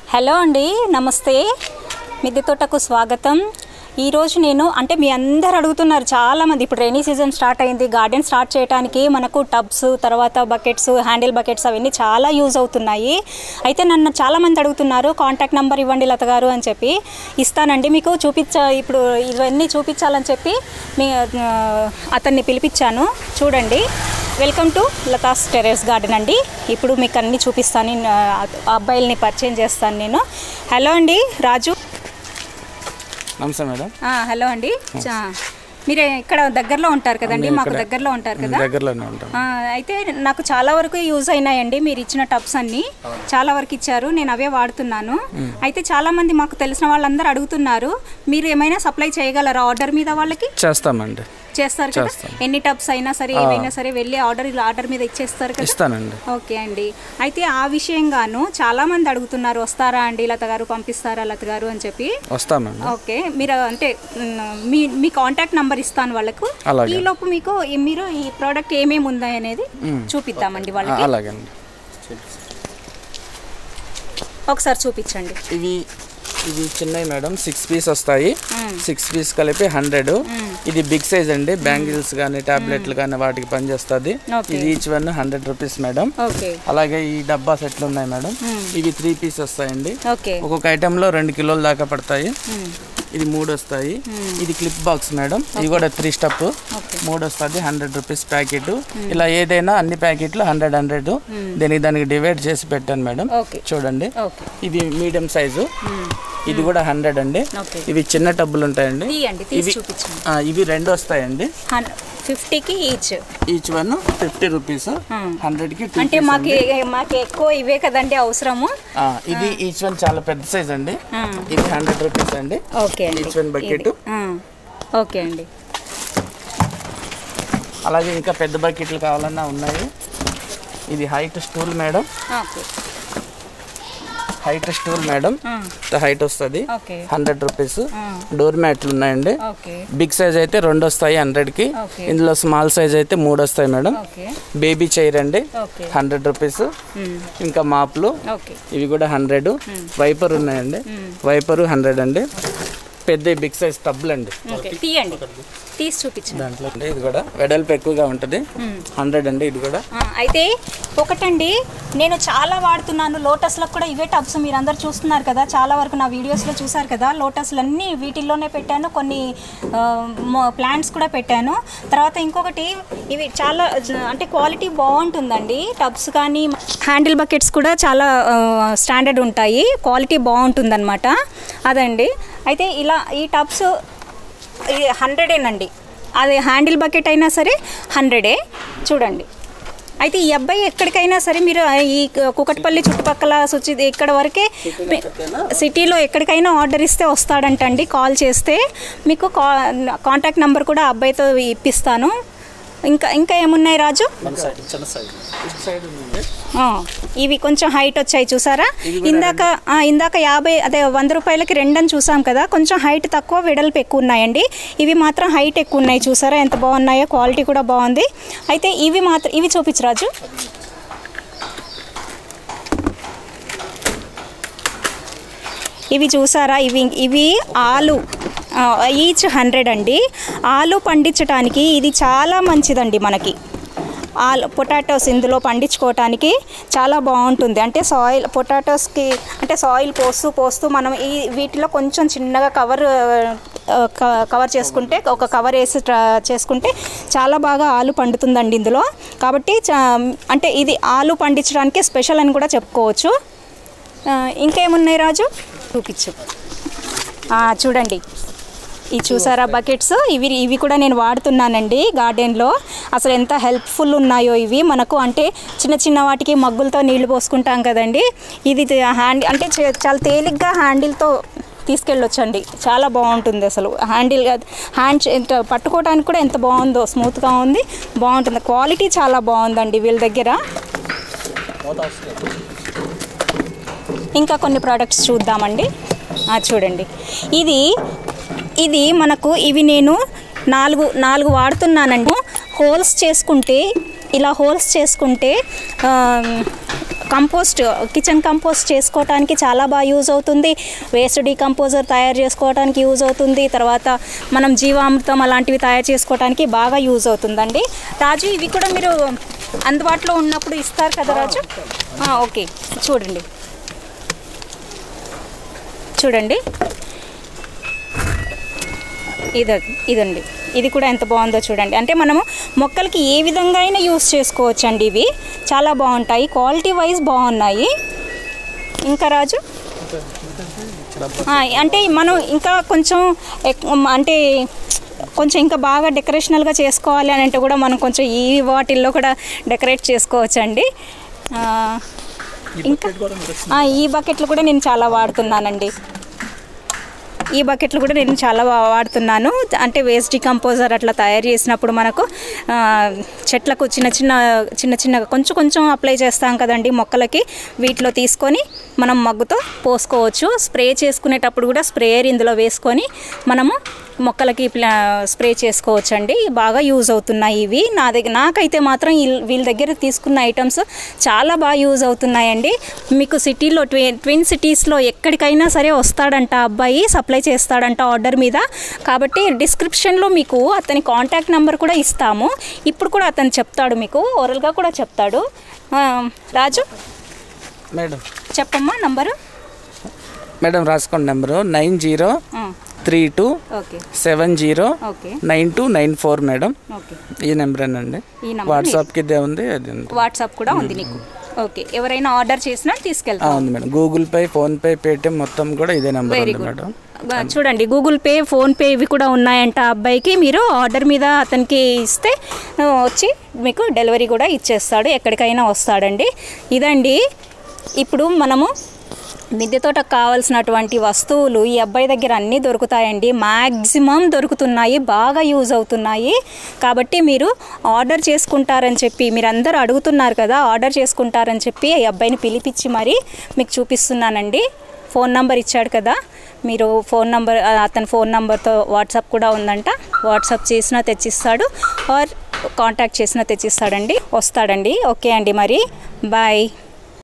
Hello అండి నమస్తే మిద్దె తోటకు స్వాగతం ఈరోజు నేను అంటే మీ అందరు అడుగుతున్నారు చాలామంది ఇప్పుడు రైనీ సీజన్ స్టార్ట్ అయింది గార్డెన్ స్టార్ట్ చేయడానికి మనకు టబ్స్ తర్వాత బకెట్స్ హ్యాండిల్ బకెట్స్ అవన్నీ చాలా యూజ్ అవుతున్నాయి అయితే నన్ను చాలామంది అడుగుతున్నారు కాంటాక్ట్ నెంబర్ ఇవ్వండి లత గారు అని చెప్పి ఇస్తానండి మీకు చూపించ ఇప్పుడు ఇవన్నీ చూపించాలని చెప్పి మీ ఆ, అతన్ని పిలిపించాను చూడండి welcome to Latha's terrace garden అండి ఇప్పుడు మీకు అన్ని చూపిస్తాను నేను, ఆ అబ్బాయిల్ని పరిచయం చేస్తాను నేను హలో అండి రాజు నమస్తే మేడం ఆ, హలో అండి చా- మీరు ఇక్కడ దగ్గరలో ఉంటారు కదండి మాకు దగ్గరలో ఉంటారు కదా దగ్గరలోనే ఉంటాం ఆ, అయితే నాకు చాలా వరకు యూజ్ అయినాయండి మీరు ఇచ్చిన టబ్స్ అన్ని చాలా వరకు ఇచ్చారు నేను అవే వాడుతున్నాను అయితే చాలా మంది మాకు తెలిసిన వాళ్ళందరూ అడుగుతున్నారు మీరు ఏమైనా సప్లై చేయగలరా ఆర్డర్ మీద వాళ్ళకి చేస్తామండి చేస్తారు కదా ఎన్ని టబ్స్ అయినా సరే ఏవైనా సరే వెళ్ళి ఆర్డర్ ఆర్డర్ మీద ఇచ్చేస్తారు కదా ఇస్తానండి ఓకే అండి అయితే ఆ విషయంగాను చాలా మంది అడుగుతున్నారు వస్తారా అండి లత గారు పంపిస్తారా లత గారు అని చెప్పి వస్తామండి ఓకే మీరు అంటే మ్, మీ మీ కాంటాక్ట్ నంబర్ ఇస్తాను వాళ్ళకు అలాగే. ఈ లోపు మీకు ఈ- మీరు ఈ ప్రోడక్ట్ ఏమేమి ఉంది అనేది చూపిద్దామండి ఆ, వాళ్ళకి అలాగండి ఒకసారి చూపించండి ఇవి ఇవి చిన్నవి మేడం సిక్స్ పీస్ వస్తాయి సిక్స్ పీస్ కలిపి హండ్రెడ్ ఇది బిగ్ సైజ్ అండి బ్యాంగిల్స్ కానీ టాబ్లెట్లు కానీ వాటికి పనిచేస్తుంది Okay. ఇది each one hundred rupees madam okay అలాగే ఈ డబ్బా సెట్లు ఉన్నాయి మేడం ఇవి త్రీ పీస్ వస్తాయండి ఓకే ఒక్కొక్క ఐటెంలో రెండు కిలోల దాకా పడతాయి ఇది మూడు వస్తాయి ఇది క్లిప్ బాక్స్ మేడం ఇది కూడా త్రీ స్టెప్ మూడు వస్తుంది హండ్రెడ్ రూపీస్ ప్యాకెట్ ఇలా ఏదైనా అన్ని ప్యాకెట్లు హండ్రెడ్ హండ్రెడ్ దీనికి దానికి డివైడ్ చేసి పెట్టాను మేడం ఓకే చూడండి ఓకే ఇది మీడియం సైజు ఇది కూడా హండ్రెడ్ అండి ఓకే ఇవి చిన్న టబ్బులు ఉంటాయండి తీయండి తీసి ఇవి చూపించండి ఆ, ఇవి రెండు వస్తాయండి ఫిఫ్టీకి each each one fifty rupees hundred కి two అంటే piece మాకు అండి. ఏ- మాకు ఎక్కువ ఇవే కదండి అవసరము ఆ, ఇది ఈచ్ వన్ చాలా పెద్ద సైజ్ అండి ఆ. ఇది హండ్రెడ్ రూపీస్ అండి ఓకే అండి ఈచ్ వన్ బకెట్ ఇది. ఆ, ఓకే అండి అలాగే ఇంకా పెద్ద బకెట్లు కావాలన్నా ఉన్నాయి ఇది height stool madam okay height stool madam ఆ, హైట్ వస్తుంది ఓకే హండ్రెడ్ రూపీస్ ఆ, డోర్ మ్యాట్లు ఉన్నాయండి ఓకే బిగ్ సైజ్ అయితే రెండు వస్తాయి హండ్రెడ్ కి ఓకే. ఇందులో స్మాల్ సైజ్ అయితే మూడు వస్తాయి మేడం ఓకే బేబీ చైర్ అండి ఓకే హండ్రెడ్ rupes ఉమ్, ఇంకా మాప్లు ఓకే ఇవి కూడా హండ్రెడ్ వైపర్ ఉన్నాయండి వైపరు హండ్రెడ్ అండి పెద్ద బిగ్ సైజ్ టబ్బులు అండి ఓకే తీయండి తీసి చూపించండి దాంట్లో అండి ఇది కూడా వెడల్పు ఎక్కువగా ఉంటుంది హండ్రెడ్ అండి ఇది కూడా ఆ, అయితే ఒకటండి నేను చాలా వాడుతున్నాను లోటస్లకు కూడా ఇవే టబ్స్ మీరు అందరు చూస్తున్నారు కదా చాలా వరకు నా వీడియోస్లో చూసారు కదా లోటస్లు అన్నీ వీటిల్లోనే పెట్టాను కొన్ని ప్లాంట్స్ కూడా పెట్టాను తర్వాత ఇంకొకటి ఇవి చాలా అంటే క్వాలిటీ బాగుంటుందండి టబ్స్ కానీ హ్యాండిల్ బకెట్స్ కూడా చాలా స్టాండర్డ్ ఉంటాయి క్వాలిటీ బాగుంటుందన్నమాట అదండి అయితే ఇలా ఈ టబ్స్ ఇది హండ్రెడేనండి అది హ్యాండిల్ బకెట్ అయినా సరే హండ్రెడే చూడండి అయితే ఈ అబ్బాయి ఎక్కడికైనా సరే మీరు ఈ కుకట్పల్లి చుట్టుపక్కల సుచి ఇక్కడ వరకే మీ- సిటీలో ఎక్కడికైనా ఆర్డర్ ఇస్తే వస్తాడంటండి కాల్ చేస్తే మీకు కా కాంటాక్ట్ నెంబర్ కూడా ఆ అబ్బాయితో ఇప్పిస్తాను ఇంకా ఇంకా ఏమున్నాయి రాజు ఆ, ఇవి కొంచెం హైట్ వచ్చాయి చూసారా ఇందాక ఆ, ఇందాక యాభై అదే వంద రూపాయలకి రెండని చూసాం కదా కొంచెం హైట్ తక్కువ వెడల్పు ఎక్కువ ఉన్నాయండి ఇవి మాత్రం హైట్ ఎక్కువ ఉన్నాయి చూసారా ఎంత బాగున్నాయో క్వాలిటీ కూడా బాగుంది అయితే ఇవి మాత్రం ఇవి చూపించు రాజు ఇవి చూసారా ఇవి ఇవి ఆలు ఈచ్ హండ్రెడ్ అండి ఆలు పండించడానికి ఇది చాలా మంచిదండి మనకి ఆలు పొటాటోస్ ఇందులో పండించుకోవటానికి చాలా బాగుంటుంది అంటే సాయిల్ పొటాటోస్కి అంటే సాయిల్ పోస్తూ పోస్తూ మనం ఈ వీటిలో కొంచెం చిన్నగా కవర్ ఆ, క- కవర్ చేసుకుంటే ఒక కవర్ వేసి ట్రా- చేసుకుంటే చాలా బాగా ఆలు పండుతుందండి ఇందులో కాబట్టి చా- అంటే ఇది ఆలు పండించడానికి స్పెషల్ అని కూడా చెప్పుకోవచ్చు ఆ, ఇంకేమున్నాయి రాజు చూపించు ఆ, చూడండి ఈ చూసారా బకెట్స్ ఇవి ఇవి కూడా నేను వాడుతున్నానండి గార్డెన్లో అసలు ఎంత హెల్ప్ఫుల్ ఉన్నాయో ఇవి మనకు అంటే చిన్న చిన్న వాటికి మగ్గులతో నీళ్లు పోసుకుంటాం కదండి ఇది హ్యాండ్ అంటే చే- చాలా తేలిగ్గా హ్యాండిల్తో తీసుకెళ్ళొచ్చండి చాలా బాగుంటుంది అసలు హ్యాండిల్ హ్యాండ్ చే- ఎంత పట్టుకోవడానికి కూడా ఎంత బాగుందో స్మూత్గా ఉంది బాగుంటుంది క్వాలిటీ చాలా బాగుందండి వీళ్ళ దగ్గర ఇంకా కొన్ని ప్రోడక్ట్స్ చూద్దామండి ఆ, చూడండి ఇది ఇది మనకు ఇవి నేను నాలుగు నాలుగు వాడుతున్నానండి హోల్స్ చేసుకుంటే ఇలా హోల్స్ చేసుకుంటే ఆ, కంపోస్ట్ కిచెన్ కంపోస్ట్ చేసుకోవడానికి చాలా బాగా యూజ్ అవుతుంది వేస్ట్ డీకంపోజర్ తయారు చేసుకోవడానికి యూజ్ అవుతుంది తర్వాత మనం జీవామృతం అలాంటివి తయారు చేసుకోవడానికి బాగా యూజ్ అవుతుందండి రాజు ఇవి కూడా మీరు అందుబాటులో ఉన్నప్పుడు ఇస్తారు కదా రాజు ఆ, ఓకే చూడండి చూడండి ఇది ఇదండి ఇది కూడా ఎంత బాగుందో చూడండి అంటే మనము మొక్కలకి ఏ విధంగా అయినా యూస్ చేసుకోవచ్చు అండి ఇవి చాలా బాగుంటాయి క్వాలిటీ వైజ్ బాగున్నాయి ఇంకా రాజు ఆ, అంటే మనం ఇంకా కొంచెం ఎక్- అంటే కొంచెం ఇంకా బాగా డెకరేషనల్గా చేసుకోవాలి అని అంటే కూడా మనం కొంచెం ఈ వాటిల్లో కూడా డెకరేట్ చేసుకోవచ్చండి ఆ, ఇంకా ఆ, ఈ బకెట్లు కూడా నేను చాలా వాడుతున్నానండి ఈ బకెట్లు కూడా నేను చాలా వా- వాడుతున్నాను అంటే వేస్ట్ డికంపోజర్ అట్లా తయారు చేసినప్పుడు మనకు ఆ, చెట్లకు చిన్న చిన్న చిన్న చిన్న కొంచెం కొంచెం అప్లై చేస్తాం కదండి మొక్కలకి వీటిలో తీసుకొని మనం మగ్గుతో పోసుకోవచ్చు స్ప్రే చేసుకునేటప్పుడు కూడా స్ప్రేయర్ ఇందులో వేసుకొని మనము మొక్కలకి ప్లా- స్ప్రే చేసుకోవచ్చు అండి బాగా యూజ్ అవుతున్నాయి ఇవి నా దగ్గర నాకైతే మాత్రం వీళ్ళ- వీళ్ళ దగ్గర తీసుకున్న ఐటమ్స్ చాలా బాగా యూజ్ అవుతున్నాయండి మీకు సిటీలో ట్వి ట్విన్ సిటీస్లో ఎక్కడికైనా సరే వస్తాడంట ఆ అబ్బాయి సప్లై చేస్తాడంట ఆర్డర్ మీద కాబట్టి డిస్క్రిప్షన్లో మీకు అతని కాంటాక్ట్ నెంబర్ కూడా ఇస్తాము ఇప్పుడు కూడా అతను చెప్తాడు మీకు ఓరల్గా కూడా చెప్తాడు ఆ, రాజు మేడం చెప్పమ్మా నంబరు మేడం రాసుకోండి నెంబరు నైన్ జీరో ఆ, three two okay seven zero okay nine two nine four madam okay ఈ నెంబరేనండి ఈ నంబర్ వాట్సాప్కి ఇదే ఉంది అది ఉంది. వాట్సాప్ కూడా ఉంది నీకు ఓకే ఎవరైనా ఆర్డర్ చేసినా ఆ, తీసుకెళ్తాం ఉంది madam Google pay PhonePe Paytm మొత్తం కూడా ఇదే నెంబర్ వెరీ ఉంది గుడ్ మేడం బా- చూడండి గూగుల్ పే ఫోన్పే ఇవి కూడా ఉన్నాయంట ఆ అబ్బాయికి మీరు ఆర్డర్ మీద అతనికి ఇస్తే ఆ, వచ్చి మీకు డెలివరీ కూడా ఇచ్చేస్తాడు ఎక్కడికైనా వస్తాడండి ఇదండి ఇప్పుడు మనము మిద్దె తోటకు కావాల్సినటువంటి వస్తువులు ఈ అబ్బాయి దగ్గర అన్నీ దొరుకుతాయండి మ్యాక్సిమం దొరుకుతున్నాయి బాగా యూజ్ అవుతున్నాయి కాబట్టి మీరు ఆర్డర్ చేసుకుంటారని చెప్పి మీరు అందరూ అడుగుతున్నారు కదా ఆర్డర్ చేసుకుంటారని చెప్పి ఈ అబ్బాయిని పిలిపించి మరి మీకు చూపిస్తున్నానండి ఫోన్ నంబర్ ఇచ్చాడు కదా మీరు ఫోన్ నంబర్ అతని ఫోన్ నంబర్తో వాట్సాప్ కూడా ఉందంట వాట్సాప్ చేసినా తెచ్చిస్తాడు ఆర్ కాంటాక్ట్ చేసినా తెచ్చిస్తాడండి వస్తాడండి ఓకే అండి మరి బాయ్